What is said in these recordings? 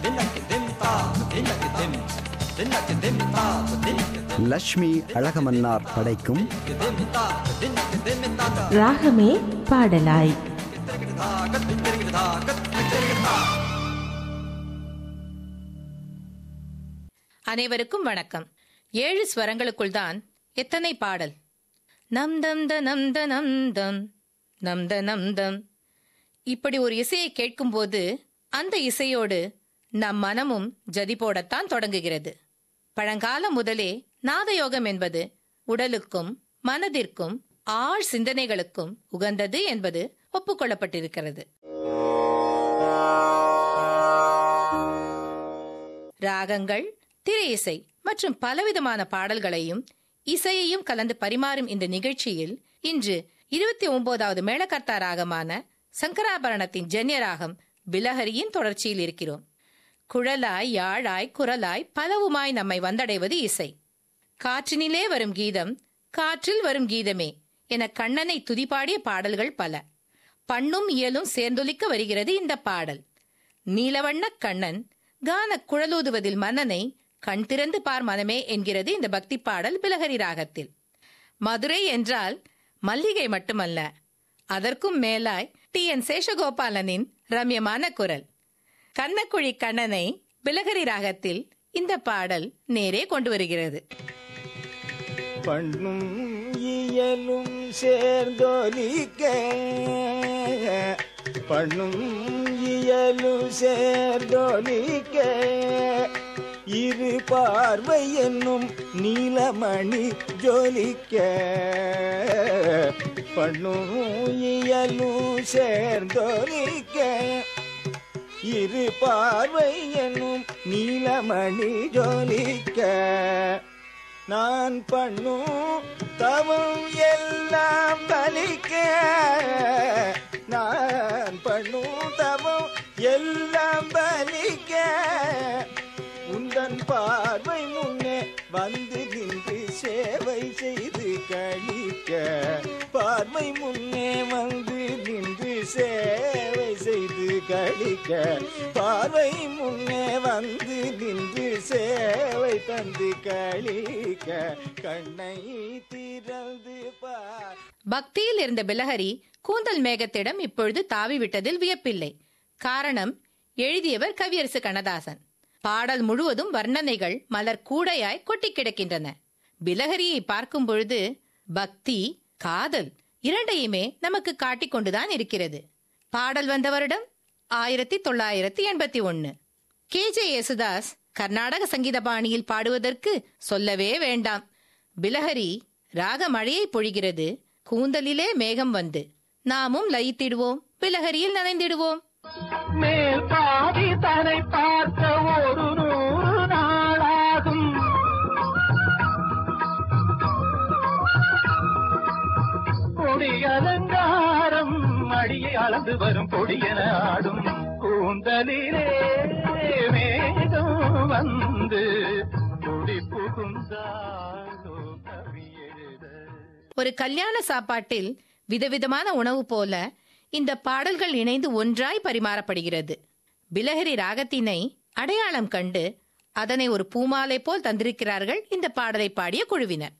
லக்ஷ்மி அழகமன்னார் படைக்கும் ராகமே பாடலாய் அனைவருக்கும் வணக்கம் ஏழு ஸ்வரங்களுக்குள் தான் எத்தனை பாடல் நம் தம் த நம் த நம் தம் நம் த நம் தம் இப்படி ஒரு இசையை கேட்கும்போது அந்த இசையோடு நம் மனமும் ஜதி போடத்தான் தொடங்குகிறது பழங்காலம் முதலே நாதயோகம் என்பது உடலுக்கும் மனதிற்கும் ஆழ் சிந்தனைகளுக்கும் உகந்தது என்பது ஒப்புக்கொள்ளப்பட்டிருக்கிறது ராகங்கள் திரை இசை மற்றும் பலவிதமான பாடல்களையும் இசையையும் கலந்து பரிமாறும் இந்த நிகழ்ச்சியில் இன்று இருபத்தி ஒன்பதாவது மேளகர்த்தா ராகமான சங்கராபரணத்தின் ஜன்ய ராகம் பிலஹரியின் தொடர்ச்சியில் இருக்கிறோம் குழலாய் யாழாய் குரலாய் பலவுமாய் நம்மை வந்தடைவது இசை காற்றினிலே வரும் கீதம் காற்றில் வரும் கீதமே என கண்ணனை துதிபாடிய பாடல்கள் பல பண்ணும் இயலும் சேர்ந்தொலிக்க வருகிறது இந்த பாடல் நீலவண்ணக் கண்ணன் கான குழலூதுவதில் மன்னனை கண் திறந்து பார் மனமே என்கிறது இந்த பக்தி பாடல் பிலகரி ராகத்தில் மதுரை என்றால் மல்லிகை மட்டுமல்ல அதற்கும் மேலாய் டி என் சேஷகோபாலனின் ரம்யமான குரல் கண்ணக்குழி கண்ணனை பிலகரி ராகத்தில் இந்த பாடல் நேரே கொண்டு வருகிறது பண்ணும் இயலும் சேர்ந்தொலிக்க பண்ணும் இயலும் சேர்ந்தொலிக்க இரு பார்வை என்னும் நீலமணி ஜொலிக்க பண்ணும் இயலும் சேர்ந்தொலிக்க இரு பார்வை என்னும் நீலமணி ஜொலிக்க நான் பண்ணும் தவம் எல்லாம் பலிக்க நான் பண்ணும் தவம் எல்லாம் பலிக்க உந்தன் பார்வை முன்னே வந்து நின்று சேவை செய்து கழிக்க பார்வை முன்னே வந்து நின்று சேவை செய்து கழிக்க பார்வை முன்னே வந்து நின்று சேவை தந்து கழிக்க கண்ணை திறந்து பார் பக்தியில் இருந்த பிலஹரி கூந்தல் மேகத்திடம் இப்பொழுது தாவி விட்டதில் வியப்பில்லை காரணம் எழுதியவர் கவியரசு கண்ணதாசன் பாடல் முழுவதும் வர்ணனைகள் மலர் கூடையாய் கொட்டி கிடக்கின்றன பிலஹரியை பார்க்கும் பொழுது பக்தி காதல் இரண்டையுமே நமக்கு காட்டிக் கொண்டுதான் இருக்கிறது பாடல் வந்த வருடம் ஆயிரத்தி தொள்ளாயிரத்தி எண்பத்தி ஒன்னு கே ஜே யேசுதாஸ் கர்நாடக சங்கீத பாணியில் பாடுவதற்கு சொல்லவே வேண்டாம் பிலஹரி ராக மழையை பொழிகிறது கூந்தலிலே மேகம் வந்து நாமும் லயித்திடுவோம் பிலஹரியில் நனைந்திடுவோம் மேல் பாதி தரை பார்க்க ஒரு நூறு நாளாகும் கொடி அலங்காரம் அடியை அளந்து வரும் கொடியன ஆடும் கூந்தலிலே மேகம் வந்து கொடி புகுந்தாலோ கவி எழுத ஒரு கல்யாண சாப்பாட்டில் விதவிதமான உணவு போல இந்த பாடல்கள் இணைந்து ஒன்றாய் பரிமாறப்படுகிறது பிலஹரி ராகத்தினை அடையாளம் கண்டு அதனை ஒரு பூமாலை போல் தந்திருக்கிறார்கள் இந்த பாடலை பாடிய குழுவினர்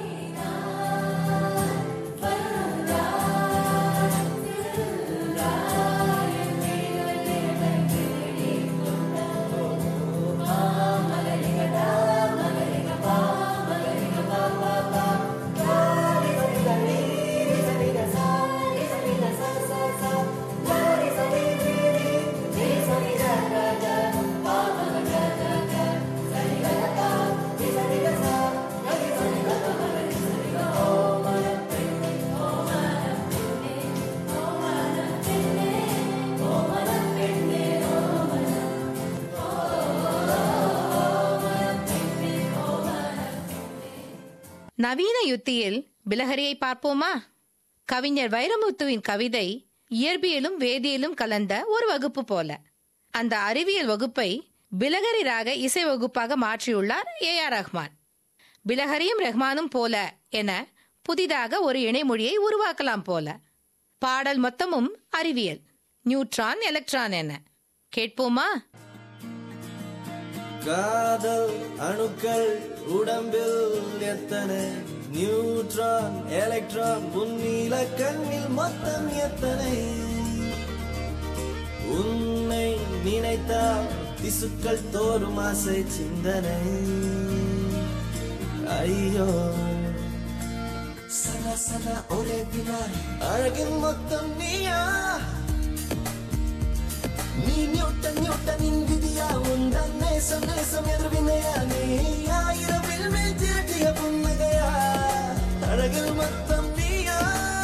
நவீன யுத்தியில் பிலஹரியை பார்ப்போமா கவிஞர் வைரமுத்துவின் கவிதை இயற்பியலும் வேதியியலும் கலந்த ஒரு வகுப்பு போல அந்த அறிவியல் வகுப்பை பிலஹரி ராக இசை வகுப்பாக மாற்றியுள்ளார் ஏ ஆர் ரஹ்மான் பிலஹரியும் ரஹ்மானும் போல என புதிதாக ஒரு இணைமொழியை உருவாக்கலாம் போல பாடல் மொத்தமும் அறிவியல் நியூட்ரான் எலக்ட்ரான் என கேட்போமா காதல் அணுக்கள் உடம்பில் எத்தனை நியூட்ரான் எலக்ட்ரான் உன்னில கண்ணில் மொத்தம் எத்தனை உன்னை நினைத்தால் திசுக்கள் தோறும் ஆசை சிந்தனை ஐயோ சதா சதா ஒரே வினா அழகின் மொத்தம் நீயா நீ நியூட்டன் நியூட்டனின் விதியா உந்தன் நேசம் நேசம் எதிர்வினையா நீ ஆயிரவில் மேல் தீட்டிய புன்னகையா அழகில் மொத்தம் நீயா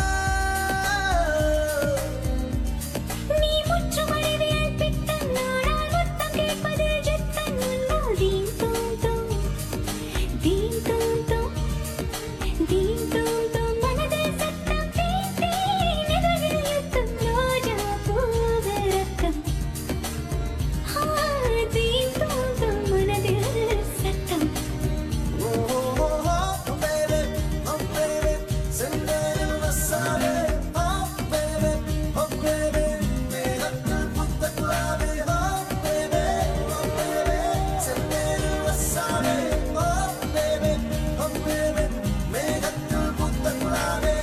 நீ முற்றும் அறிவியல் திட்டம் நாடால் மொத்தம் கேட்பதில் ஜித்தம் உன்னால் தீம் தூம் தூம் தீம் தூம் தூம் தீம் தூம் தூம் மனதில் சத்தம் தீம் தீம் எதிரில் யுத்தம் ரோஜா பூவு ரத்தம் ஆ, தீம் தூம் தூம் மனதில் சத்தம் Oh, oh, oh, oh, baby, oh, baby, செந்தேனில் வசாலே, oh, baby, oh, baby, மேகத்தில் புத்த குலாவே, oh, baby, oh, baby, செந்தேனில் வசாலே, oh, baby, oh, baby, மேகத்தில் புத்த குலாவே.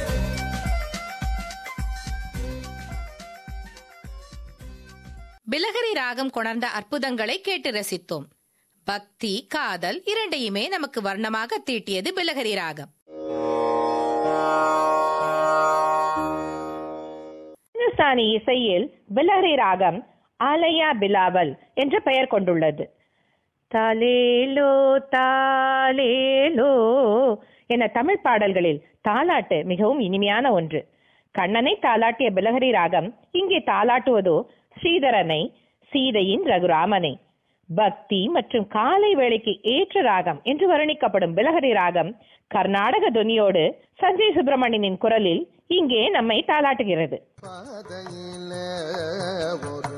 பிலகரி ராகம் கொணர்ந்த அற்புதங்களை கேட்டு ரசித்தோம் பக்தி காதல் இரண்டையுமே நமக்கு வர்ணமாக தீட்டியது பிலகரி ராகம் இந்துஸ்தானி இசையில் பிலஹரி ராகம் ஆலயா பிலாவல் என்ற பெயர் கொண்டுள்ளது தாலேலோ தாலேலோ என தமிழ் பாடல்களில் தாலாட்டு மிகவும் இனிமையான ஒன்று கண்ணனை தாலாட்டிய பிலஹரி ராகம் இங்கே தாலாட்டுவதோ ஸ்ரீதரனை சீதையின் ரகுராமனை பக்தி மற்றும் காலை வேளைக்கு ஏற்ற ராகம் என்று வர்ணிக்கப்படும் பிலஹரி ராகம் கர்நாடக துனியோடு சஞ்சய் சுப்பிரமணியனின் குரலில் இங்கே நம்மை தாலாட்டுகிறது பாதையில ஒரு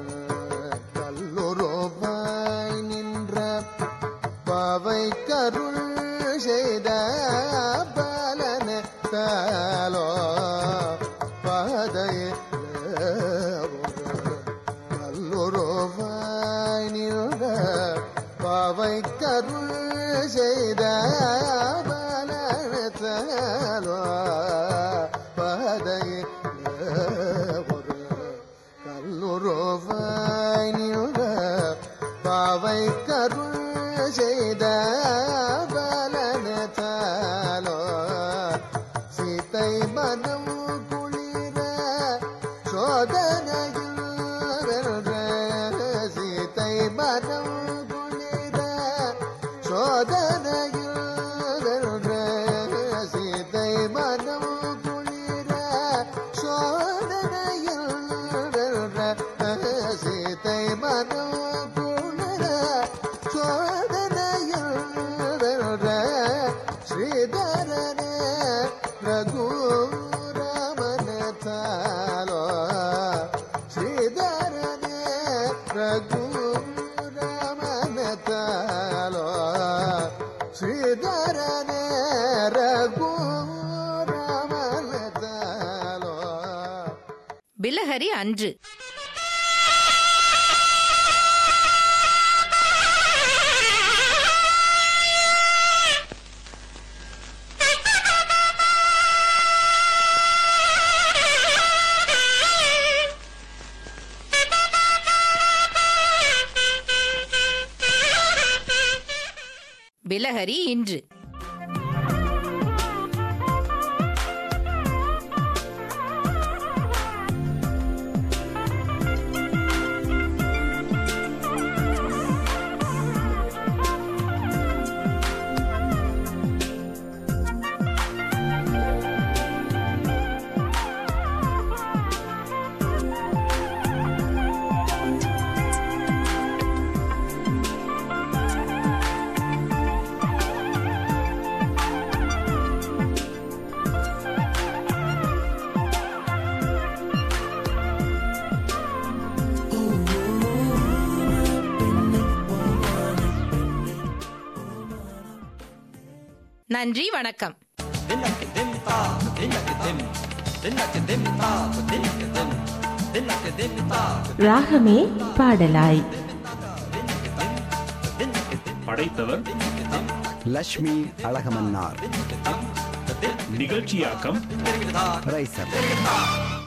கல்லுருவாய் நின்ற பாவை கருள் செய்த பாலன தாலோ பாதையில ஒரு கல்லுருவாய் நின்ற பாவை கருள் செய்த பாலன தாலோ பாதையில ஒரு கல்லுருவாய் நின்ற பாவை கருள் செய்த பலனத்தாலோ சீத்தை மனம் குளிர சோதனையில் வென்ற சீத்தை மனம் குளிர சோதனையில் வென்ற சீத்தை மனம் குளிர சோதனையில் வென்ற சீத்தை மனம் குளிர சோதனையில் வென்ற ஸ்ரீதரனே ரகுராமன தாலோ ஸ்ரீதரனே ரகுராமன தாலோ ஸ்ரீதரனே ரகுராமன தாலோ பிலஹரி அன்று பிலஹரி இன்று நன்றி வணக்கம் ராகமே பாடலாய் படைத்தவர் லக்ஷ்மி அழகமன்னார் நிகழ்ச்சியாக்கம் ரைசர்